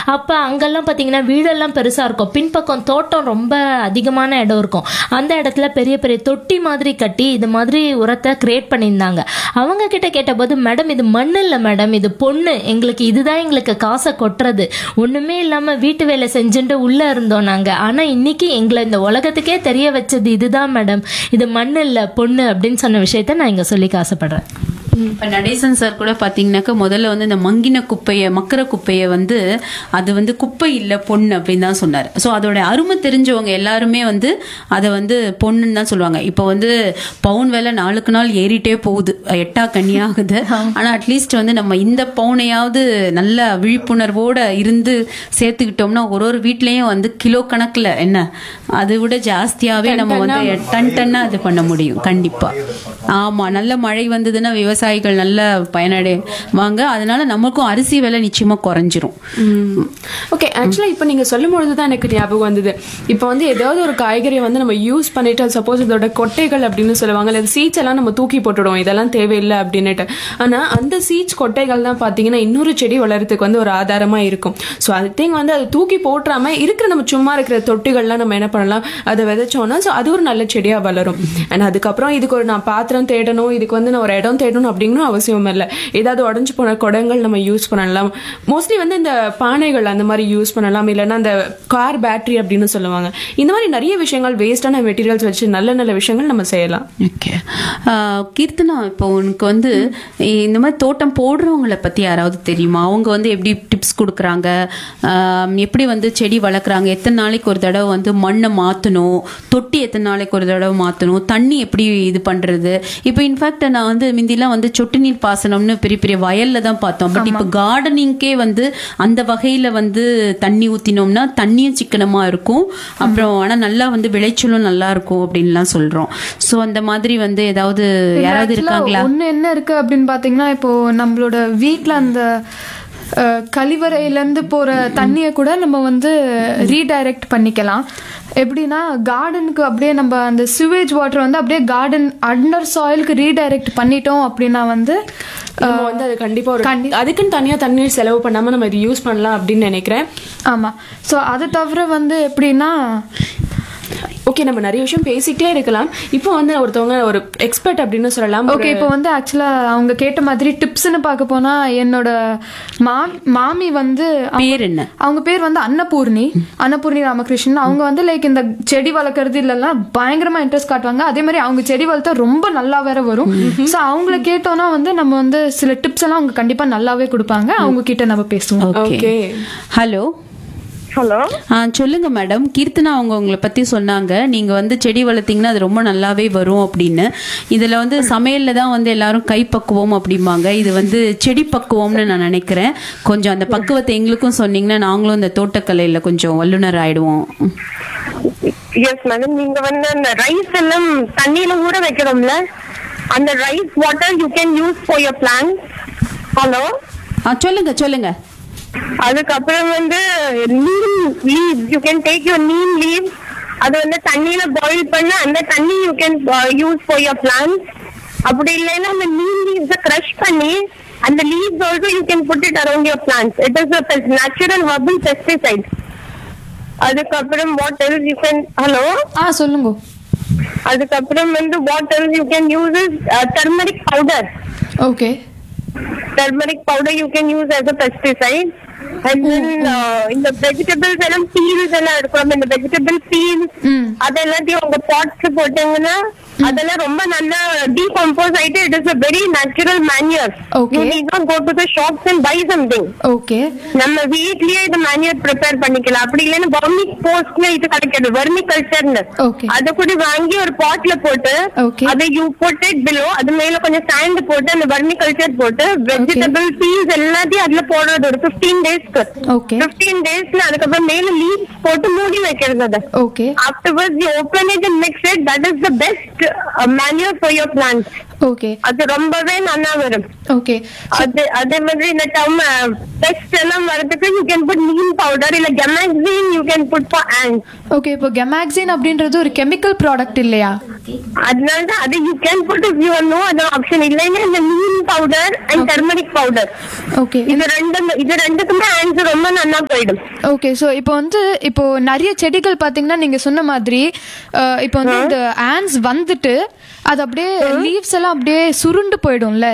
அப்போ அங்கெல்லாம் பார்த்தீங்கன்னா வீடெல்லாம் பெருசாக இருக்கும் பின்பக்கம் தோட்டம் ரொம்ப அதிகமான இடம் இருக்கும் அந்த இடத்துல பெரிய பெரிய தொட்டி மாதிரி கட்டி இது மாதிரி உரத்தை கிரியேட் பண்ணியிருந்தாங்க அவங்க கிட்ட கேட்டபோது மேடம் இது மண் இல்லை மேடம் இது பொண்ணு எங்களுக்கு இதுதான் எங்களுக்கு காசை கொட்டுறது ஒன்றுமே இல்லாமல் வீட்டு வேலை செஞ்சுட்டு உள்ளே இருந்தோம் நாங்கள் ஆனால் இன்னைக்கு எங்களை இந்த உலகத்துக்கே தெரிய வச்சது இதுதான் மேடம் இது மண் இல்லை பொண்ணு அப்படின்னு சொன்ன விஷயத்த நான் இங்கே சொல்லிக்க ஆசைப்படுறேன் இப்ப நடேசன் சார் கூட பாத்தீங்கன்னாக்கா முதல்ல வந்து இந்த மங்கின குப்பைய மக்கிற குப்பைய வந்து அது வந்து குப்பை இல்ல பொண்ணு அப்படின்னு தான் சொன்னார் ஸோ அதோட அருமை தெரிஞ்சவங்க எல்லாருமே வந்து அதை வந்து பொண்ணுன்னு தான் சொல்லுவாங்க இப்போ வந்து பவுன் விலை நாளுக்கு நாள் ஏறிட்டே போகுது எட்டா கன்னியாகுது ஆனா அட்லீஸ்ட் வந்து நம்ம இந்த பவுனையாவது நல்ல விழிப்புணர்வோட இருந்து சேர்த்துக்கிட்டோம்னா ஒரு ஒரு வீட்லயும் வந்து கிலோ கணக்குல என்ன அதை விட ஜாஸ்தியாவே நம்ம வந்து டன் டன்னா இது பண்ண முடியும் கண்டிப்பா ஆமா நல்ல மழை வந்ததுன்னா விவசாயிகள் நல்ல பயனடைவாங்க அதனால நமக்கும் அரிசி விலை நிச்சயமா குறைஞ்சிரும் ஓகே ஆக்சுவலாக இப்போ நீங்கள் சொல்லும் பொழுது தான் எனக்கு ஞாபகம் வந்தது இப்போ வந்து ஏதாவது ஒரு காய்கறியை வந்து நம்ம யூஸ் பண்ணிட்டு சப்போஸ் இதோட கொட்டைகள் அப்படின்னு சொல்லுவாங்க இல்லை சீட்ஸ் எல்லாம் நம்ம தூக்கி போட்டுடுவோம் இதெல்லாம் தேவையில்லை அப்படின்னுட்டு ஆனால் அந்த சீட்ஸ் கொட்டைகள் தான் பார்த்தீங்கன்னா இன்னொரு செடி வளர்றதுக்கு வந்து ஒரு ஆதாரமாக இருக்கும் ஸோ அது திங் வந்து அதை தூக்கி போட்டுறாம இருக்கிற நம்ம சும்மா இருக்கிற தொட்டிகள்லாம் நம்ம என்ன பண்ணலாம் அதை விதைச்சோம்னா ஸோ அது ஒரு நல்ல செடியாக வளரும் அண்ட் அதுக்கப்புறம் இதுக்கு ஒரு நான் பாத்திரம் தேடணும் இதுக்கு வந்து நான் ஒரு இடம் தேடணும் அப்படிங்கணும் அவசியம் இல்லை ஏதாவது உடஞ்சு போன குடங்கள் நம்ம யூஸ் பண்ணலாம் மோஸ்ட்லி வந்து இந்த பானைகள் அந்த மாதிரி யூஸ் பண்ணலாம் இல்லைன்னா அந்த கார் பேட்டரி அப்படின்னு சொல்லுவாங்க இந்த மாதிரி நிறைய விஷயங்கள் வேஸ்டான மெட்டீரியல்ஸ் வச்சு நல்ல நல்ல விஷயங்கள் நம்ம செய்யலாம் ஓகே கீர்த்தனா இப்போ உனக்கு வந்து இந்த மாதிரி தோட்டம் போடுறவங்கள பத்தி யாராவது தெரியுமா அவங்க வந்து எப்படி டிப்ஸ் கொடுக்குறாங்க ஆம், எப்படி வந்து செடி வளர்க்குறாங்க எத்தனை நாளைக்கு ஒரு தடவை வந்து மண்ணை மாற்றணும் தொட்டி எத்தனை நாளைக்கு ஒரு தடவை மாற்றணும் தண்ணி எப்படி இது பண்ணுறது இப்போ இன்ஃபேக்ட் நான் வந்து முந்திலாம் வந்து சொட்டு நீர் பாசனம்னு பெரிய பெரிய வயல்ல தான் பார்த்தோம் பட் இப்போ கார்டனிங்க்கே வந்து அந்த வகையில் வந்து தண்ணி ஊற்றினோம்னா தண்ணியும் சிக்கனமாக இருக்கும் அப்புறம் ஆனால் நல்லா வந்து விளைச்சலும் நல்லா இருக்கும் அப்படின்லாம் சொல்கிறோம் ஸோ அந்த மாதிரி வந்து ஏதாவது யாராவது இருக்காங்களா ஒன்று என்ன இருக்கு அப்படின்னு பார்த்தீங்கன்னா இப்போ நம்மளோட வீட்டில் அந்த அஹ், கழிவறையிலேருந்து போகிற தண்ணியை கூட நம்ம வந்து ரீடைரக்ட் பண்ணிக்கலாம் எப்படின்னா கார்டனுக்கு அப்படியே நம்ம அந்த சுவேஜ் வாட்டர் வந்து அப்படியே கார்டன் அண்டர் சாயிலுக்கு ரீடைரக்ட் பண்ணிட்டோம் அப்படின்னா வந்து நம்ம வந்து அது கண்டிப்பா ஒரு அதுக்குன்னு தனியா தண்ணீர் செலவு பண்ணாம நம்ம இது யூஸ் பண்ணலாம் அப்படின்னு நினைக்கிறேன் ஆமாம் ஸோ அதை தவிர வந்து எப்படின்னா ஓகே நம்ம நிறைய விஷயம் பேசிக்கிட்டே இருக்கலாம் இப்போ வந்து ஒருத்தவங்க ஒரு எக்ஸ்பர்ட் அப்படின்னு சொல்லலாம் ஓகே இப்போ வந்து ஆக்சுவலாக அவங்க கேட்ட மாதிரி டிப்ஸ்னு பார்க்க போனா என்னோட மா மாமி வந்து அவங்க- பேர் என்ன அவங்க பேர் வந்து அன்னபூர்ணி அன்னபூர்ணி ராமகிருஷ்ணன் அவங்க வந்து லைக் இந்த செடி வளர்க்கறது இல்லைல்லாம் பயங்கரமா இன்ட்ரெஸ்ட் காட்டுவாங்க அதே மாதிரி அவங்க செடி வளர்த்தா ரொம்ப நல்லா வேற வரும் ஸோ அவங்கள கேட்டோம்னா வந்து நம்ம வந்து சில டிப்ஸ் எல்லாம் அவங்க கண்டிப்பா நல்லாவே கொடுப்பாங்க அவங்க கிட்ட நம்ம பேசுவோம் ஓகே Okay. ஹலோ ஹலோ ஆ சொல்லுங்க மேடம் கீர்த்தனா அவங்க உங்களை பத்தி சொன்னாங்க நீங்க வந்து செடி வளர்த்தீங்கன்னா அது ரொம்ப நல்லாவே வரும் அப்படின்னு இதுல வந்து சமையல்ல தான் வந்து எல்லாரும் கைப்பக்குவம் அப்படிம்பாங்க இது வந்து செடி பக்குவம்னு நான் நினைக்கிறேன் கொஞ்சம் அந்த பக்குவத்தை எங்களுக்கும் சொன்னீங்கன்னா நாங்களும் இந்த தோட்டக்கலையில கொஞ்சம் வல்லுனர் ஆயிடுவோம் எஸ் மேடம் நீங்க வந்து அந்த ரைஸ் எல்லாம் தண்ணியில ஊற வைக்கிறோம்ல அந்த rice water you can use for your plan hello ஆ சொல்லுங்க சொல்லுங்க அதுக்கப்புறம் வந்து neem leaves you can take your neem leaves அது வந்து தண்ணியில பாயில் பண்ண அந்த தண்ணி you can use for your plants அப்படி இல்லைன்னா அந்த நீம் லீவ்ஸை க்ரஷ் பண்ணி அந்த leaves also you can put it around your plants it is a natural herbal pesticide அதுக்கப்புறம் what else you can hello ஆ சொல்லுங்க அதுக்கப்புறம் வந்து what else you can use is turmeric powder okay turmeric powder you can use as a pesticide and then uh, இந்த vegetables எல்லாம் peels எல்லாம் இருக்கும் இந்த vegetable peels அது எல்லாத்தையும் உங்க pots போட்டீங்கன்னா அதெல்லாம் ரொம்ப நல்லா decompose ஆயிட்டு it is a very natural manure Okay. you need not go to the shops and buy something okay நம்ம வீட்லயே இது மேனுவர் ப்ரிப்பேர் பண்ணிக்கலாம் அப்படி இல்லைன்னா வர்மி போஸ்ட்ல இது கிடைக்கிறது வர்மி கல்ச்சர்னு Okay. அத கூட வாங்கி ஒரு பாட்ல போட்டு Okay. அதை யூ போட் இட் பிலோ அது மேல கொஞ்சம் சாண்ட் போட்டு அந்த வர்மி கல்ச்சர் போட்டு வெஜிடபிள் பீஸ் எல்லாத்தையும் அதுல போடுறது ஒரு 15 டேஸ்க்கு Okay. 15 டேஸ்ல அதுக்கப்புறம் மேல லீவ்ஸ் போட்டு மூடி வைக்கிறது அதை okay afterwards you open it and mix it that is the best uh, manure for your plants okay அது ரொம்பவே நல்லா வரும் ஓகே அது அதே மாதிரி இந்த டம் டெஸ்ட் எல்லாம் வரதுக்கு you can put neem powder இல்ல கெமாக்சின் you can put for hand okay இப்போ கெமாக்சின் அப்படின்றது ஒரு கெமிக்கல் ப்ராடக்ட் இல்லையா அதனால தான் அது you can put if you know அது ஆப்ஷன் இல்லைன்னா இந்த neem powder and turmeric powder okay இது ரெண்டு இது ரெண்டுக்குமே ஹேண்ட்ஸ் ரொம்ப நல்லா போயிடும் ஓகே ஸோ இப்போ வந்து இப்போ நிறைய செடிகள் பார்த்தீங்கன்னா நீங்க சொன்ன மாதிரி அஹ், இப்போ வந்து இந்த ஆன்ஸ் வந்துட்டு அது அப்படியே லீவ்ஸ் எல்லாம் அப்படியே சுருண்டு போயிடும்ல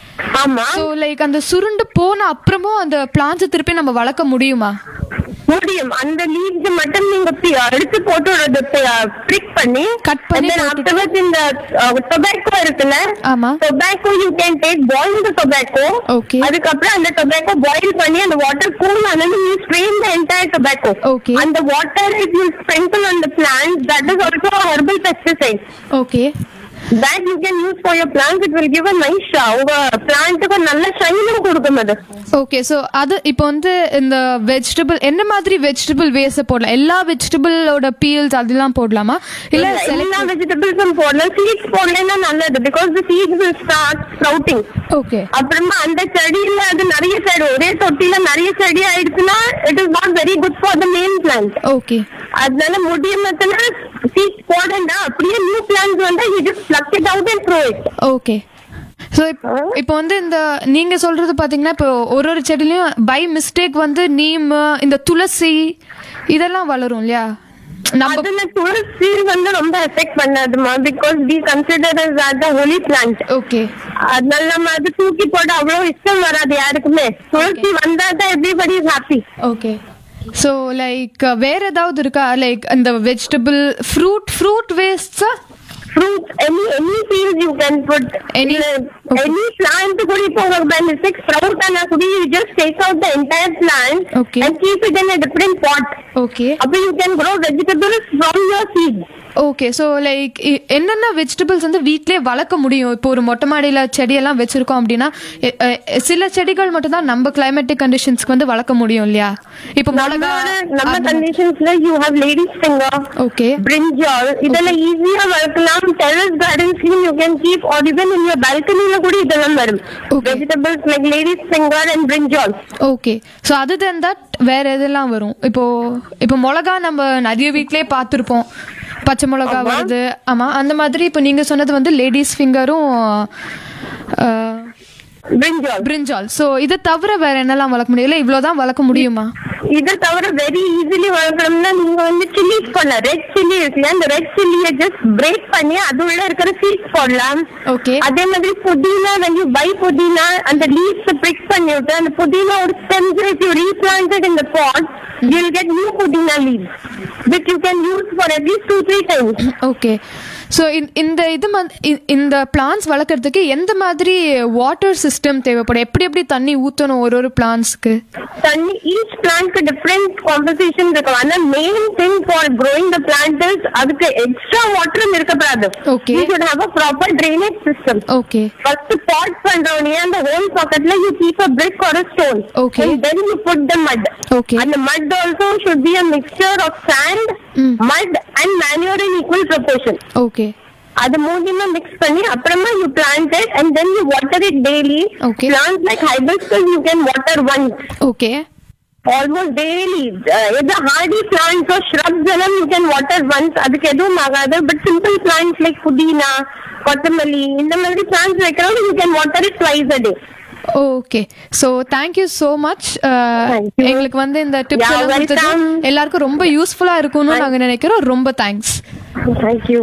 ஆமா ஸோ லைக் அந்த சுருண்டு போன அப்புறமும் அந்த பிளான்ஸை திருப்பி நம்ம வளர்க்க முடியுமா முடியும் அந்த லீவ்ஸ் மட்டும் நீங்க பி- எடுத்து போட்டு பிரிக் பண்ணி Cut பண்ணி and then போட்டுட்டு- afterwards இந்த டொபாக்கோ இருக்குல்ல ஆமா. Tobacco you can take boil the tobacco Okay. அதுக்கப்புறம் அந்த டொபாக்கோ பாயில் பண்ணி அந்த வாட்டர் கூல் ஆனது you strain the entire tobacco Okay. அந்த water if you sprinkle on the plant that is also herbal pesticide okay that you can use for your plants it will give a nice show உங்க பிளான்ட்டுக்கு நல்ல ஷைனும் கொடுக்கும் அது okay so அது இப்போ வந்து இந்த vegetable என்ன மாதிரி வெஜிடபிள் வேஸ்ட் போடலாம் எல்லா வெஜிடபிளோட பீல்ஸ் அதெல்லாம் போடலாமா இல்ல எல்லா வெஜிடபிள்ஸும் போடலாம் சீட்ஸ் போடலன்னா நல்லது because the seeds will start sprouting okay அப்புறமா அந்த செடியில அது நிறைய செடி ஒரே தொட்டில நிறைய செடி ஆயிடுச்சுன்னா it is not very good for the main plant okay அதனால முடியமத்துல சீட்ஸ் போடண்டா அப்படியே நியூ பிளான்ஸ் வந்தா you just pluck it out and throw it okay so இப்போ வந்து இந்த நீங்க சொல்றது பாத்தீங்கன்னா இப்போ ஒரு ஒரு செடிலையும் பை மிஸ்டேக் வந்து நீம் இந்த துளசி இதெல்லாம் வளரும் இல்லையா நம்ம அதுல துளசி வந்து ரொம்ப எஃபெக்ட் பண்ணாதுமா because we consider as the holy plant okay அதனால நம்ம அது தூக்கி போட அவ்வளவு இஷ்டம் வராது யாருக்குமே துளசி வந்தா தான் everybody is happy okay so like வேற ஏதாவது இருக்கா லைக் இந்த வெஜிடபிள் ஃப்ரூட் ஃப்ரூட் வேஸ்ட்ஸா fruit any any seeds you can put Any- இல்ல, okay. any plant கூட இப்போ உங்களுக்கு by mistake sprout ஆனா கூட you just take out the entire plant Okay. and keep it in a different pot okay அப்ப you can grow vegetables from your seeds okay so like என்னென்ன vegetables வந்து வீட்லயே வளர்க்க முடியும் இப்போ ஒரு மொட்டை மாடியில் செடியெல்லாம் வச்சிருக்கோம் அப்படின்னா எ- எ- சில செடிகள் மட்டும் தான் நம்ம கிளைமேட்டிக் கண்டிஷன்ஸ்க்கு வந்து வளர்க்க முடியும் இல்லையா இப்போ மிளகா நம்மளோட நம்ம கண்டிஷன்ஸ்ல you have ladies finger okay brinjal இதெல்லாம் ஈஸியா வளர்க்கலாம் டெரஸ் கார்டன்ஸ்லயும் you can keep or even in your balconyல கூட இதெல்லாம் வரும் Okay. vegetables like ladies finger and brinjal okay so அது தென் தட் வேற எதெல்லாம் வரும் இப்போ இப்போ மிளகா நம்ம நிறைய வீட்லயே பார்த்துருப்போம் பச்சை மிளகா வருது ஆமா அந்த மாதிரி இப்போ நீங்க சொன்னது வந்து லேடிஸ் ஃபிங்கரும் brinjal பிரிஞ்சால் ஸோ இதை தவிர வேற என்னெல்லாம் வளர்க்க முடியும் இல்லை இவ்வளோதான் வளர்க்க முடியுமா இதை தவிர வெரி ஈஸிலி வளர்க்கணும்னா நீங்க வந்து சில்லிஸ் போடலாம் ரெட் சில்லி இருக்குல்ல அந்த ரெட் சில்லியை ஜஸ்ட் பிரேக் பண்ணி அது உள்ள இருக்கிற சீட்ஸ் போடலாம் ஓகே அதே மாதிரி புதினா when you buy புதினா அந்த லீவ்ஸ் பிரிக் பண்ணி விட்டு அந்த புதினா ஒரு stems if you replanted in the pot you'll get new புதினா leaves which you can use for at least two three times okay so இந்த இது ம- இ- இந்த பிளான்ஸ் வளர்க்கறதுக்கு எந்த மாதிரி வாட்டர் சிஸ்டம் தேவைப்படும் எப்படி எப்படி தண்ணி ஊற்றணும் ஒரு ஒரு பிளான்ஸ்க்கு தண்ணி ஈச் பிளான்ட்க்கு டிஃப்ரெண்ட் காம்பசிஷன் இருக்கும் ஆனா main thing for growing the plant is அதுக்கு எக்ஸ்ட்ரா வாட்டரும் இருக்கக்கூடாது Okay. You should have a proper drainage system okay first pot பண்றவனே அந்த ஹோல் பாக்கெட்ல you keep a brick or a stone Okay. and then you put the mud Okay. and the mud also should be a mixture of sand Mm. mud and manure in equal proportion okay அது மூணுமே mix பண்ணி அப்புறமா you plant it and then you water it daily Okay. Plant like hibiscus you can water once okay almost daily எது hardy plants shrubs எல்லாம் you can water once அதுக்கு எதுவும் ஆகாது but simple plans like புதினா கொத்தமல்லி இந்த மாதிரி plants வைக்கிறவங்க you can water it twice a day okay so thank you so much Thank you. எங்களுக்கு வந்து இந்த டிப்ஸ் Yeah, எல்லாம் கொடுத்தது welcome. எல்லாருக்கும் ரொம்ப யூஸ்ஃபுல்லா இருக்கும்னு நாங்க நினைக்கிறோம் ரொம்ப தேங்க்ஸ் தேங்க்யூ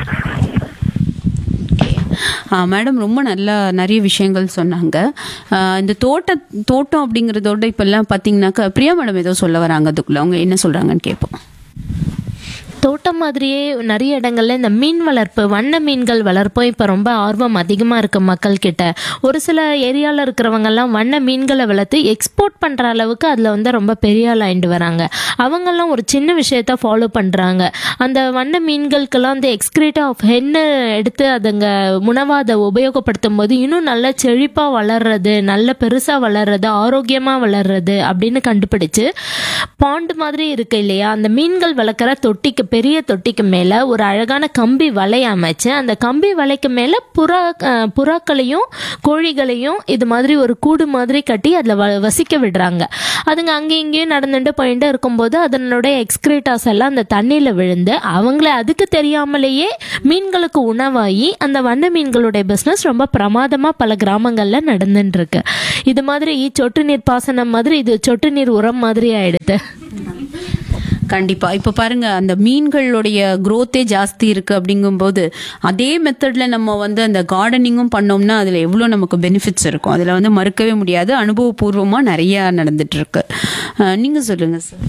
மேடம் ரொம்ப நல்லா நிறைய விஷயங்கள் சொன்னாங்க ஆ, இந்த தோட்ட தோட்டம் அப்படிங்கறதோட இப்பெல்லாம் பார்த்தீங்கன்னாக்கா பிரியா மேடம் ஏதோ சொல்ல வராங்க அதுக்குள்ள அவங்க என்ன சொல்றாங்கன்னு கேட்போம் தோட்டம் மாதிரியே நிறைய இடங்கள்ல இந்த மீன் வளர்ப்பு வண்ண மீன்கள் வளர்ப்பும் இப்போ ரொம்ப ஆர்வம் அதிகமாக இருக்கு மக்கள் கிட்ட ஒரு சில ஏரியாவில் இருக்கிறவங்கெல்லாம் வண்ண மீன்களை வளர்த்து எக்ஸ்போர்ட் பண்ணுற அளவுக்கு அதில் வந்து ரொம்ப பெரிய ஆள் ஆயிட்டு வராங்க அவங்கெல்லாம் ஒரு சின்ன விஷயத்த ஃபாலோ பண்ணுறாங்க அந்த வண்ண மீன்களுக்கெல்லாம் அந்த எக்ஸ்கிரேட்டா ஆஃப் ஹென்னு எடுத்து அதுங்க உணவாக அதை உபயோகப்படுத்தும் போது இன்னும் நல்ல செழிப்பாக வளர்றது நல்ல பெருசாக வளர்றது ஆரோக்கியமாக வளர்றது அப்படின்னு கண்டுபிடிச்சு பாண்டு மாதிரி இருக்கு இல்லையா அந்த மீன்கள் வளர்க்குற தொட்டிக்கு பெரிய தொட்டிக்கு மேல ஒரு அழகான கம்பி வலை அமைச்சு அந்த கம்பி வலைக்கு மேல புறா அஹ், புறாக்களையும் கோழிகளையும் இது மாதிரி ஒரு கூடு மாதிரி கட்டி அதுல வ- வசிக்க விடுறாங்க அதுங்க அங்கேயும் இங்கேயும் நடந்துட்டு போயிட்டு இருக்கும்போது அதனுடைய எக்ஸ்கிரேட்டாஸ் எல்லாம் அந்த தண்ணியில விழுந்து அவங்கள அதுக்கு தெரியாமலேயே மீன்களுக்கு உணவாகி அந்த வண்ண மீன்களுடைய பிஸ்னஸ் ரொம்ப பிரமாதமா பல கிராமங்கள்ல நடந்துட்டு இருக்கு இது மாதிரி சொட்டு நீர் பாசனம் மாதிரி இது சொட்டு நீர் உரம் மாதிரி ஆயிடுது கண்டிப்பா இப்ப பாருங்க அந்த மீன்களுடைய growth-ஏ ஜாஸ்தி இருக்கு அப்படிங்கும்போது அதே மெத்தட்ல நம்ம வந்து அந்த கார்டனிங்கும் பண்ணோம்னா அதுல எவ்வளவு நமக்கு பெனிஃபிட்ஸ் இருக்கும் அதுல வந்து மறுக்கவே முடியாது அனுபவபூர்வமா நிறைய நடந்துட்டு இருக்கு அஹ், நீங்க சொல்லுங்க சார்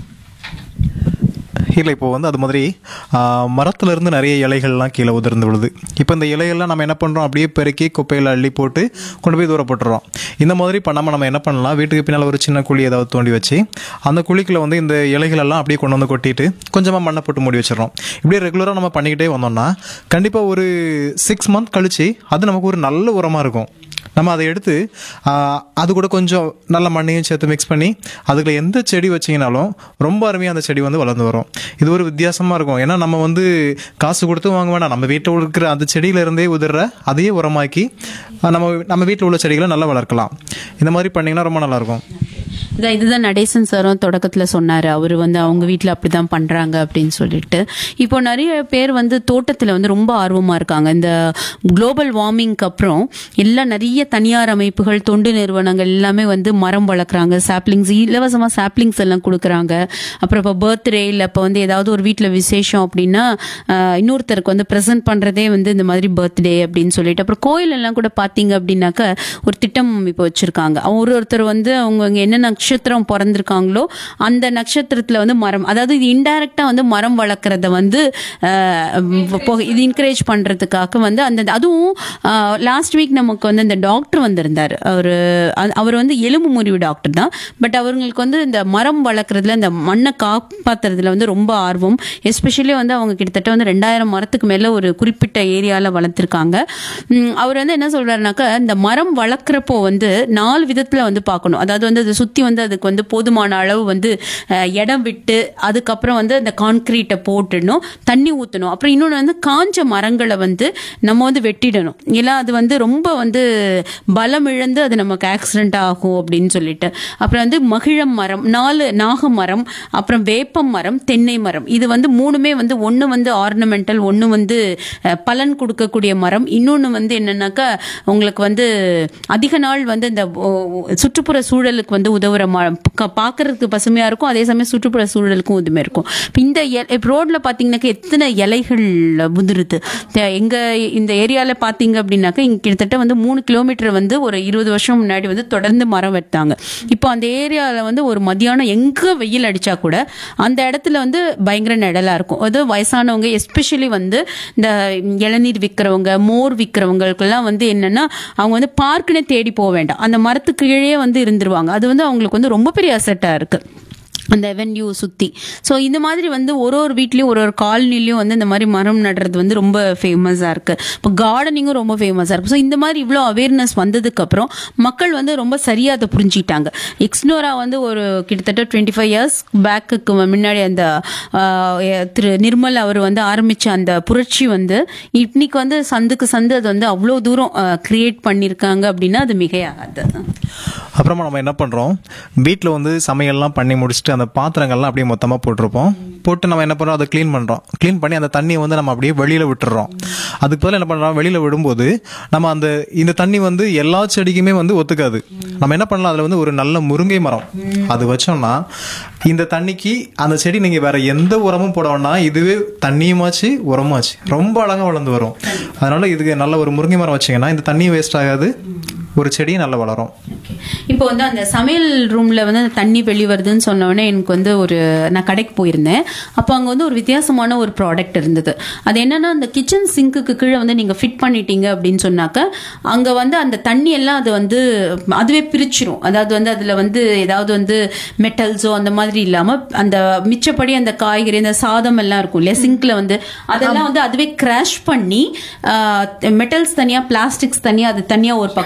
இல்லை இப்போ வந்து அது மாதிரி ஆஹ், மரத்துல இருந்து நிறைய இலைகள்லாம் கீழே உதிர்ந்து விழுது இப்போ இந்த இலைகள்லாம் நம்ம என்ன பண்ணுறோம் அப்படியே பெருக்கி குப்பையில் அள்ளி போட்டு கொண்டு போய் தூர போட்டுறோம் இந்த மாதிரி பண்ணாமல் நம்ம என்ன பண்ணலாம் வீட்டுக்கு பின்னால் ஒரு சின்ன குழி ஏதாவது தோண்டி வச்சு அந்த குழிக்குள்ள வந்து இந்த இலைகள் எல்லாம் அப்படியே கொண்டு வந்து கொட்டிட்டு கொஞ்சமாக மண்ணை போட்டு மூடி வச்சிடறோம் இப்படியே ரெகுலராக நம்ம பண்ணிக்கிட்டே வந்தோம்னா கண்டிப்பாக ஒரு சிக்ஸ் மந்த் கழிச்சு அது நமக்கு ஒரு நல்ல உரமாக இருக்கும் நம்ம அதை எடுத்து ஆஹ், அது கூட கொஞ்சம் நல்ல மண்ணையும் சேர்த்து மிக்ஸ் பண்ணி அதுக்குள்ள எந்த செடி வச்சீங்கனாலும் ரொம்ப அருமையாக அந்த செடி வந்து வளர்ந்து வரும் இது ஒரு வித்தியாசமாக இருக்கும் ஏன்னா நம்ம வந்து காசு கொடுத்து வாங்க வேணாம் நம்ம வீட்டில் இருக்கிற அந்த செடியில இருந்தே உதிர்ற அதையே உரமாக்கி ஆஹ், நம்ம நம்ம வீட்டில் உள்ள செடிகளை நல்லா வளர்க்கலாம் இந்த மாதிரி பண்ணிங்கன்னா ரொம்ப நல்லாயிருக்கும் இதான் இதுதான் நடேசன் சாரும் தொடக்கத்துல சொன்னாரு அவர் வந்து அவங்க வீட்ல அப்படிதான் பண்றாங்க அப்படின்னு சொல்லிட்டு இப்போ நிறைய பேர் வந்து தோட்டத்துல வந்து ரொம்ப ஆர்வமா இருக்காங்க இந்த குளோபல் வார்மிங்க்கு அப்புறம் எல்லாம் நிறைய தனியார் அமைப்புகள் தொண்டு நிறுவனங்கள் எல்லாமே வந்து மரம் வளர்க்குறாங்க சாப்லிங்ஸ் இலவசமா சாப்லிங்ஸ் எல்லாம் கொடுக்குறாங்க அப்புறம் இப்போ பர்த்டே இல்லை இப்போ வந்து ஏதாவது ஒரு வீட்டில் விசேஷம் அப்படின்னா ஆஹ், இன்னொருத்தருக்கு வந்து ப்ரெசென்ட் பண்றதே வந்து இந்த மாதிரி பர்த்டே அப்படின்னு சொல்லிட்டு அப்புறம் கோயில் எல்லாம் கூட பார்த்தீங்க அப்படின்னாக்க ஒரு திட்டம் இப்போ வச்சிருக்காங்க ஒரு ஒருத்தர் வந்து அவங்க இங்க என்ன நட்சத்திரம் பிறந்திருக்காங்களோ அந்த நட்சத்திரத்துல வந்து மரம் அதாவது இது இன்டைரக்டா வந்து மரம் வளர்க்கறத வந்து ஆஹ், இப்போ இது என்கரேஜ் பண்றதுக்காக வந்து அந்த அதுவும் லாஸ்ட் வீக் நமக்கு வந்து இந்த டாக்டர் வந்திருந்தார் அவர் அவர் வந்து எலும்பு முறிவு டாக்டர் தான் பட் அவங்களுக்கு வந்து இந்த மரம் வளர்க்குறதுல இந்த மண்ணை காப்பாத்துறதுல வந்து ரொம்ப ஆர்வம் எஸ்பெஷலி வந்து அவங்க கிட்டத்தட்ட வந்து ரெண்டாயிரம் மரத்துக்கு மேல ஒரு குறிப்பிட்ட ஏரியால வளர்த்துருக்காங்க உம், அவர் வந்து என்ன சொல்றாருனாக்கா இந்த மரம் வளர்க்குறப்போ வந்து நாலு விதத்துல வந்து பார்க்கணும் அதாவது வந்து அதை சுத்தி வந்து அதுக்கு வந்து போதுமான அளவு வந்து அஹ், இடம் விட்டு அதுக்கப்புறம் வந்து அந்த கான்கிரீட்டை போட்டுடணும் தண்ணி ஊற்றணும் அப்புறம் இன்னொன்று வந்து காஞ்ச மரங்களை வந்து நம்ம வந்து வெட்டிடணும் ஏன்னா அது வந்து ரொம்ப வந்து பலம் இழந்து அது நமக்கு ஆக்சிடென்ட் ஆகும் அப்படின்னு சொல்லிட்டு அப்புறம் வந்து மகிழம் மரம் நாலு நாக மரம் அப்புறம் வேப்பம் மரம் தென்னை மரம் இது வந்து மூணுமே வந்து ஒன்று வந்து ஆர்னமெண்டல் ஒன்று வந்து அஹ், பலன் கொடுக்கக்கூடிய மரம் இன்னொன்று வந்து என்னன்னாக்கா உங்களுக்கு வந்து அதிக நாள் வந்து இந்த ஓ, சுற்றுப்புற சூழலுக்கு வந்து உதவுற மரம் ப- பார்க்கறதுக்கு பசுமையா இருக்கும் அதே சமயம் சுற்றுப்புற சூழலுக்கும் உதவியா இருக்கும் இப்ப இந்த ரோட்ல பாத்தீங்கன்னாக்கா எத்தனை இலைகள் முதிருது த- எங்க இந்த ஏரியால பாத்தீங்க அப்படின்னாக்கா இங்க கிட்டத்தட்ட வந்து மூணு கிலோமீட்டர் வந்து ஒரு இருபது வருஷம் முன்னாடி வந்து தொடர்ந்து மரம் வெட்டாங்க இப்போ அந்த ஏரியால வந்து ஒரு மதியானம் எங்க வெயில் அடிச்சா கூட அந்த இடத்துல வந்து பயங்கர நிழலா இருக்கும் அது வயசானவங்க எஸ்பெஷலி வந்து இந்த இளநீர் விற்கிறவங்க மோர் விற்கிறவங்களுக்கெல்லாம் வந்து என்னன்னா அவங்க வந்து பார்க்குன்னு தேடி போக வேண்டாம் அந்த மரத்துக்கு கீழே வந்து இருந்துருவாங்க அது வந்து அவங்களுக்கு வந்து ரொம்ப பெரிய அசட்டா இருக்கு அந்த வென்யூ சுத்தி ஸோ இந்த மாதிரி வந்து ஒரு ஒரு வீட்லயும் ஒரு ஒரு காலனிலையும் வந்து இந்த மாதிரி மரம் நடுறது வந்து ரொம்ப ஃபேமஸா இருக்கு இப்போ கார்டனிங்கும் ரொம்ப ஃபேமஸா இருக்கு ஸோ இந்த மாதிரி இவ்வளோ அவேர்னஸ் வந்ததுக்கு அப்புறம் மக்கள் வந்து ரொம்ப சரியா அதை புரிஞ்சுக்கிட்டாங்க எக்ஸ்னோரா வந்து ஒரு கிட்டத்தட்ட டுவெண்ட்டி ஃபைவ் இயர்ஸ் பேக்குக்கு முன்னாடி அந்த ஆஹ், எ- திரு நிர்மல் அவர் வந்து ஆரம்பிச்ச அந்த புரட்சி வந்து இன்னைக்கு வந்து சந்துக்கு சந்து அது வந்து அவ்வளோ தூரம் கிரியேட் பண்ணியிருக்காங்க அப்படின்னா அது மிகையாகாது அப்புறமா நம்ம என்ன பண்ணுறோம் வீட்டில் வந்து சமையல்லாம் பண்ணி முடிச்சுட்டு அந்த பாத்திரங்கள்லாம் அப்படியே மொத்தமாக போட்டிருப்போம் போட்டு நம்ம என்ன பண்ணுறோம் அதை க்ளீன் பண்ணுறோம் க்ளீன் பண்ணி அந்த தண்ணியை வந்து நம்ம அப்படியே வெளியில் விட்டுறோம் அதுக்கு பதிலா என்ன பண்ணுறோம் வெளியில் விடும்போது நம்ம அந்த இந்த தண்ணி வந்து எல்லா செடிக்குமே வந்து ஒத்துக்காது நம்ம என்ன பண்ணலாம் அதில் வந்து ஒரு நல்ல முருங்கை மரம் அது வச்சோம்னா இந்த தண்ணிக்கு அந்த செடி நீங்கள் வேற எந்த உரமும் போட வேண்டாம் இதுவே தண்ணியுமாச்சு உரமாச்சு ரொம்ப அழகாக வளர்ந்து வரும் அதனால இதுக்கு நல்ல ஒரு முருங்கை மரம் வச்சீங்கன்னா இந்த தண்ணியும் வேஸ்ட் ஆகாது ஒரு செடியும் நல்லா வளரும் இப்போ வந்து அந்த சமையல் ரூம்ல வந்து அந்த தண்ணி வெளி வருதுன்னு சொன்ன உடனே எனக்கு வந்து ஒரு நான் கடைக்கு போயிருந்தேன் அப்போ அங்க வந்து ஒரு வித்தியாசமான ஒரு ப்ராடக்ட் இருந்தது அது என்னன்னா அந்த கிச்சன் சிங்க்குக்கு கீழே வந்து நீங்க ஃபிட் பண்ணிட்டீங்க அப்படின்னு சொன்னாக்க அங்க வந்து அந்த தண்ணி எல்லாம் அது வந்து அதுவே பிரிச்சிரும் அதாவது வந்து அதுல வந்து ஏதாவது வந்து மெட்டல்ஸோ அந்த மாதிரி இல்லாம அந்த மிச்சப்படி அந்த காய்கறி அந்த சாதம் எல்லாம் இருக்கும் இல்லையா சிங்க்ல வந்து அதெல்லாம் வந்து அதுவே கிராஷ் பண்ணி மெட்டல்ஸ் தனியா பிளாஸ்டிக்ஸ் தனியா அது தனியா ஒரு பக்கம் வந்துரும்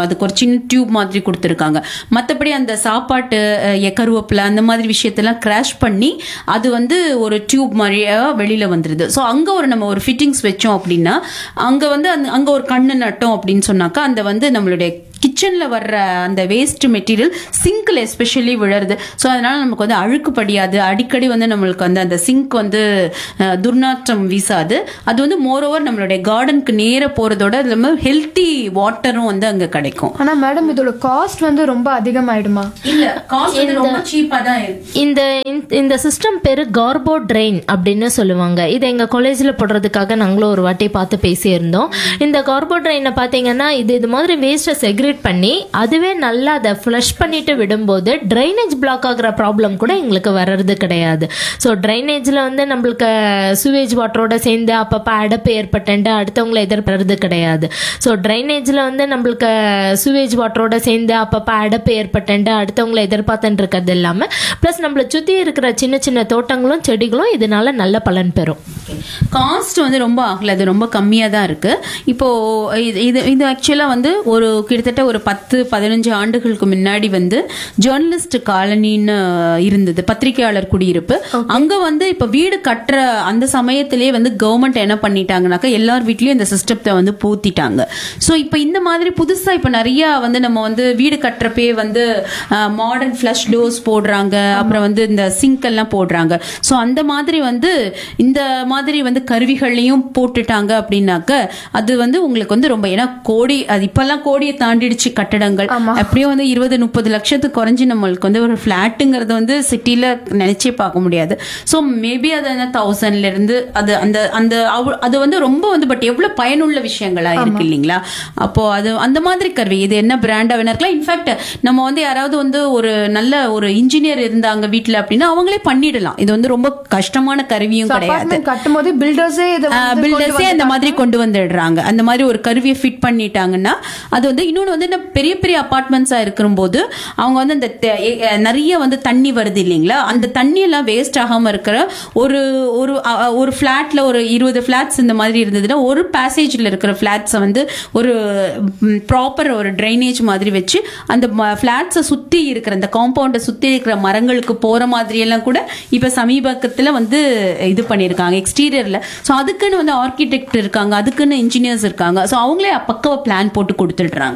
வைக்கணும் அதுக்கு ஒரு சின்ன டியூப் மாதிரி கொடுத்துருக்காங்க மற்றபடி அந்த சாப்பாட்டு அஹ், எ- கருவேப்பிலை அந்த மாதிரி விஷயத்தெல்லாம் கிராஷ் பண்ணி அது வந்து ஒரு டியூப் மாதிரியா வெளியில வந்துருது ஸோ அங்க ஒரு நம்ம ஒரு ஃபிட்டிங்ஸ் வச்சோம் அப்படின்னா அங்க வந்து அந்த அங்க ஒரு கண்ணு நட்டோம் அப்படின்னு சொன்னாக்கா அந்த வந்து நம்மளுடைய கிச்சன்ல வர்ற அந்த வேஸ்ட் மெட்டீரியல் சிங்க்ல எஸ்பெஷலி விழருது ஸோ அதனால நமக்கு வந்து அழுக்கு படியாது அடிக்கடி வந்து நம்மளுக்கு வந்து அந்த சிங்க் வந்து அஹ், துர்நாற்றம் வீசாது அது வந்து மோரோவர் நம்மளுடைய கார்டனுக்கு நேர போறதோட அது இல்லாம ஹெல்த்தி வாட்டரும் வந்து அங்க கிடைக்கும் ஆனா மேடம் இதோட காஸ்ட் வந்து ரொம்ப அதிகமாயிடுமா இல்ல காஸ்ட் வந்து ரொம்ப சீப்பா தான் இருக்கு இந்த இந்த- இந்த சிஸ்டம் பேரு கார்போ ட்ரெயின் அப்படின்னு சொல்லுவாங்க இது எங்க காலேஜ்ல போடுறதுக்காக நாங்களும் ஒரு வாட்டி பார்த்து பேசியிருந்தோம் இந்த கார்போ ட்ரெயினை பாத்தீங்கன்னா இது இது மாதிரி வேஸ்ட்டை செக்ரேட் பண்ணி அதுவே நல்லா அதை ஃப்ளஷ் பண்ணிட்டு விடும்போது ட்ரைனேஜ் பிளாக் ஆகுற ப்ராப்ளம் கூட எங்களுக்கு வர்றது கிடையாது ஸோ ட்ரைனேஜில் வந்து நம்மளுக்கு சுவேஜ் வாட்டரோட சேர்ந்து அப்பப்போ அடைப்பு ஏற்பட்டு அடுத்தவங்களை எதிர்பார்றது கிடையாது ஸோ ட்ரைனேஜில் வந்து நம்மளுக்கு சுவேஜ் வாட்டரோட சேர்ந்து அப்பப்போ அடைப்பு ஏற்பட்டு அடுத்தவங்களை எதிர்பார்த்துட்டு இருக்கிறது இல்லாமல் ப்ளஸ் நம்மளை சுற்றி இருக்கிற சின்ன சின்ன தோட்டங்களும் செடிகளும் இதனால நல்ல பலன் பெறும் காஸ்ட் வந்து ரொம்ப ஆகல அது ரொம்ப கம்மியாக தான் இருக்கு இப்போ இது இது இது ஆக்சுவலாக வந்து ஒரு கிட்டத்தட்ட ஒரு பத்து பதினஞ்சு ஆண்டுகளுக்கு முன்னாடி வந்து ஜேர்னலிஸ்ட் காலனின்னு இருந்தது பத்திரிகையாளர் குடியிருப்பு அங்க வந்து இப்போ வீடு கட்டுற அந்த சமயத்திலேயே வந்து கவர்மெண்ட் என்ன பண்ணிட்டாங்கனாக்கா எல்லார் வீட்லயும் இந்த சிஸ்டத்தை வந்து பூத்திட்டாங்க ஸோ இப்போ இந்த மாதிரி புதுசா இப்போ நிறைய வந்து நம்ம வந்து வீடு கட்டுறப்பே வந்து மாடர்ன் ஃப்ளஷ் டோர்ஸ் போடுறாங்க அப்புறம் வந்து இந்த சிங்க் எல்லாம் போடுறாங்க ஸோ அந்த மாதிரி வந்து இந்த மாதிரி வந்து கருவிகளையும் போட்டுட்டாங்க அப்படின்னாக்க அது வந்து உங்களுக்கு வந்து ரொம்ப ஏன்னா கோடி அது இப்பெல்லாம் கோடியை தாண்டிடுச்சு கட்டடங்கள் எப்படியும் வந்து இருபது முப்பது லட்சத்துக்கு குறைஞ்சு நம்மளுக்கு வந்து ஒரு ஃபிளாட்டுங்கிறது வந்து சிட்டில நினைச்சே பார்க்க முடியாது ஸோ மேபி அது அந்த தௌசண்ட்ல இருந்து அது அந்த அந்த அவ்- அது வந்து ரொம்ப வந்து பட் எவ்வளவு பயனுள்ள விஷயங்களா இருக்கு இல்லைங்களா அப்போ அது அந்த மாதிரி கருவி இது என்ன பிராண்டா வேணா இருக்கலாம் இன்ஃபேக்ட் நம்ம வந்து யாராவது வந்து ஒரு நல்ல ஒரு இன்ஜினியர் இருந்தாங்க வீட்ல அப்படின்னா அவங்களே பண்ணிடலாம் இது வந்து ரொம்ப கஷ்டமான கருவியும் கிடையாது அபார்ட்மெண்ட் கட்டும் போது பில்டர்ஸே இதை வந்து கொண்டு பில்டர்ஸே அந்த மாதிரி கொண்டு வந்துடுறாங்க அந்த மாதிரி ஒரு கருவியை ஃபிட் பண்ணிட்டாங்கன்னா அது வந்து இன்னொன்று வந்து இந்த பெரிய பெரிய அபார்ட்மெண்ட்ஸா இருக்கும்போது அவங்க வந்து அந்த தெ- எ- எ- நிறைய வந்து தண்ணி வருது இல்லைங்களா அந்த தண்ணி எல்லாம் வேஸ்ட் ஆகாம இருக்கிற ஒரு ஒரு அ- அ- ஒரு ஃபிளாட்ல ஒரு இருபது ஃபிளாட்ஸ் இந்த மாதிரி இருந்ததுன்னா ஒரு பேசேஜ்ல இருக்கிற ஃபிளாட்ஸை வந்து ஒரு ப்ராப்பர் ஒரு ட்ரைனேஜ் மாதிரி வச்சு அந்த ஃபிளாட்ஸை சுத்தி இருக்கிற அந்த காம்பவுண்டை சுத்தி இருக்கிற மரங்களுக்கு போற மாதிரி எல்லாம் கூட இப்ப சமீபத்துல வந்து இது பண்ணியிருக்காங்க எக்ஸ்டீரியர்ல ஸோ அதுக்குன்னு வந்து ஆர்கிடெக்ட் இருக்காங்க அதுக்குன்னு இன்ஜினியர்ஸ் இருக்காங்க ஸோ அவங்களே பக்கவா பிளான் போட்டு கொடுத்துடுறாங்க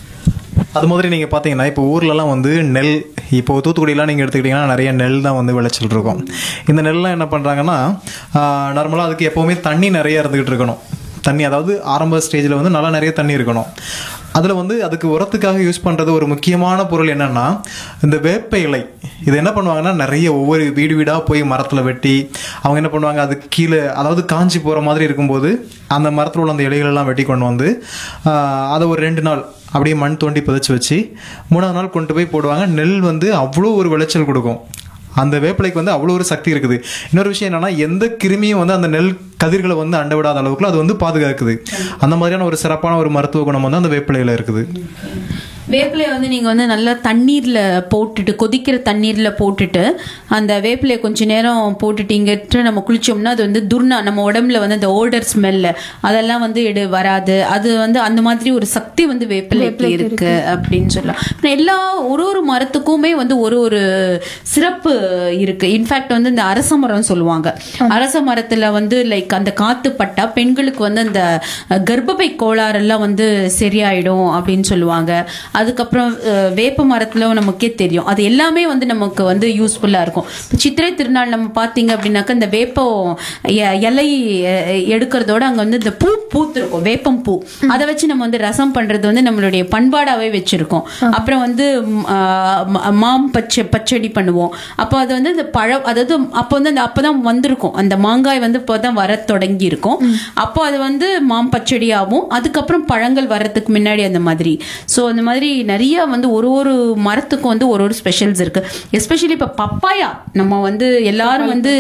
அது மாதிரி நீங்கள் பார்த்தீங்கன்னா இப்போ ஊர்லலாம் வந்து நெல் இப்போ தூத்துக்குடியெலாம் நீங்கள் எடுத்துக்கிட்டிங்கன்னா நிறைய நெல் தான் வந்து விளைச்சல் இருக்கும் இந்த நெல்லாம் என்ன பண்ணுறாங்கன்னா நார்மலாக அதுக்கு எப்போவுமே தண்ணி நிறைய இருந்துக்கிட்டு இருக்கணும் தண்ணி அதாவது ஆரம்ப ஸ்டேஜில் வந்து நல்லா நிறைய தண்ணி இருக்கணும் அதில் வந்து அதுக்கு உரத்துக்காக யூஸ் பண்ணுறது ஒரு முக்கியமான பொருள் என்னன்னா இந்த வேப்ப இலை இது என்ன பண்ணுவாங்கன்னா நிறைய ஒவ்வொரு வீடு வீடாக போய் மரத்தில் வெட்டி அவங்க என்ன பண்ணுவாங்க அது கீழே அதாவது காஞ்சி போகிற மாதிரி இருக்கும்போது அந்த மரத்தில் உள்ள அந்த இலைகளெல்லாம் வெட்டி கொண்டு வந்து ஆஹ், அதை ஒரு ரெண்டு நாள் அப்படியே மண் தோண்டி புதைச்சி வச்சு மூணாவது நாள் கொண்டு போய் போடுவாங்க நெல் வந்து அவ்வளோ ஒரு விளைச்சல் கொடுக்கும் அந்த வேப்பிலைக்கு வந்து அவ்வளோ ஒரு சக்தி இருக்குது இன்னொரு விஷயம் என்னன்னா எந்த கிருமியும் வந்து அந்த நெல் கதிர்களை வந்து அண்ட விடாத அளவுக்கு அது வந்து பாதுகாக்குது அந்த மாதிரியான ஒரு சிறப்பான ஒரு மருத்துவ குணம் வந்து அந்த வேப்பிலையில இருக்குது வேப்பிலையை வந்து நீங்க வந்து நல்லா தண்ணீர்ல போட்டுட்டு கொதிக்கிற தண்ணீர்ல போட்டுட்டு அந்த வேப்பிலையை கொஞ்ச நேரம் போட்டுட்டீங்கிட்டு நம்ம குளிச்சோம்னா அது வந்து துர்நா நம்ம உடம்புல வந்து அந்த ஓல்டர் ஸ்மெல் அதெல்லாம் வந்து எடு வராது அது வந்து அந்த மாதிரி ஒரு சக்தி வந்து வேப்பிலைக்கு இருக்கு அப்படின்னு சொல்லலாம் அப்புறம் எல்லா ஒரு ஒரு மரத்துக்குமே வந்து ஒரு ஒரு சிறப்பு இருக்கு இன்ஃபேக்ட் வந்து இந்த அரச மரம் சொல்லுவாங்க அரச மரத்துல வந்து லைக் அந்த காத்து பட்டா பெண்களுக்கு வந்து அந்த அஹ், கர்ப்பப்பை கோளாறு எல்லாம் வந்து சரியாயிடும் அப்படின்னு சொல்லுவாங்க அதுக்கப்புறம் அஹ், வேப்ப மரத்துல நமக்கே தெரியும் அது எல்லாமே வந்து நமக்கு வந்து யூஸ்ஃபுல்லா இருக்கும் இப்ப சித்திரை திருநாள் நம்ம பாத்தீங்க அப்படின்னாக்க இந்த வேப்பம் எ- இலை அஹ், எடுக்கிறதோட அங்க வந்து இந்த பூ பூத்திருக்கும் வேப்பம் பூ அதை வச்சு நம்ம வந்து ரசம் பண்றது வந்து நம்மளுடைய பண்பாடாவே வச்சிருக்கோம் அப்புறம் வந்து ம், ஆஹ், ம- மாம் பச்சை பச்சடி பண்ணுவோம் அப்போ அது வந்து இந்த பழம் அதாவது அப்போ வந்து அந்த அப்பதான் வந்திருக்கும் அந்த மாங்காய் வந்து இப்போதான் வர தொடங்கி இருக்கும் அப்போ அது வந்து மாம் பச்சடியாகும் அதுக்கப்புறம் பழங்கள் வர்றதுக்கு முன்னாடி அந்த மாதிரி ஸோ அந்த மாதிரி நிறைய வந்து ஒரு ஒரு மரத்துக்கும் வந்து ஒரு ஒரு ஸ்பெஷல்ஸ் இருக்கு எஸ்பெஷலி இப்போ பப்பாயா நம்ம வந்து எல்லாரும் வந்து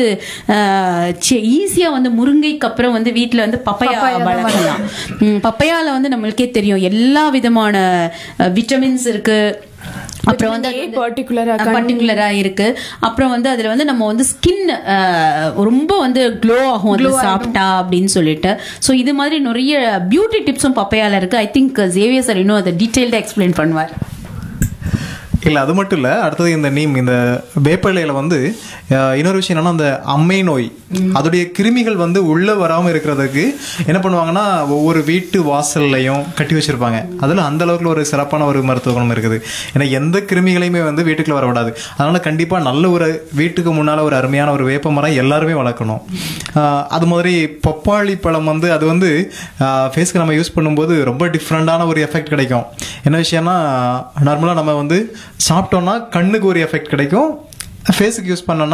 ஈஸியா வந்து முருங்கைக்கு அப்புறம் வந்து வீட்ல வந்து பப்பாயா வளர்க்கலாம் ம், பப்பாயால வந்து நம்மளுக்கே தெரியும் எல்லா விதமான விட்டமின்ஸ் இருக்கு அப்புறம் வந்து A particular ஆ பர்டிகுலரா இருக்கு அப்புறம் வந்து அதுல வந்து நம்ம வந்து ஸ்கின் ரொம்ப வந்து க்ளோ ஆகும் அது சாப்பிட்டா அப்படின்னு சொல்லிட்டு சோ இது மாதிரி நிறைய பியூட்டி டிப்ஸும் பப்பையால இருக்கு ஐ திங்க் ஜேவியர் சார் இன்னும் அதை டீடைல்டா எக்ஸ்பிளைன் பண்ணுவார் இல்லை அது மட்டும் இல்லை அடுத்தது இந்த நீம் இந்த வேப்பிலையில வந்து அஹ், இன்னொரு விஷயம் என்னன்னா அந்த அம்மை நோய் அதோடைய கிருமிகள் வந்து உள்ள வராம இருக்கிறதுக்கு என்ன பண்ணுவாங்கன்னா ஒவ்வொரு வீட்டு வாசல்லையும் கட்டி வச்சிருப்பாங்க அதுல அந்த அளவுக்கு ஒரு சிறப்பான ஒரு மருத்துவ குணம் இருக்குது ஏன்னா எந்த கிருமிகளையுமே வந்து வீட்டுக்குள்ள வர விடாது அதனால கண்டிப்பா நல்ல ஒரு வீட்டுக்கு முன்னால ஒரு அருமையான ஒரு வேப்ப மரம் எல்லாருமே வளர்க்கணும் அஹ், அது மாதிரி பப்பாளி பழம் வந்து அது வந்து ஃபேஸ்க்கு நம்ம யூஸ் பண்ணும்போது ரொம்ப டிஃப்ரெண்டான ஒரு எஃபெக்ட் கிடைக்கும் என்ன விஷயம்னா நார்மலாக நம்ம வந்து சாப்பிட்டோம்னா கண்ணுக்கு ஒரு எஃபெக்ட் கிடைக்கும் ஃபேஸுக்கு யூஸ் பண்ணோம்னா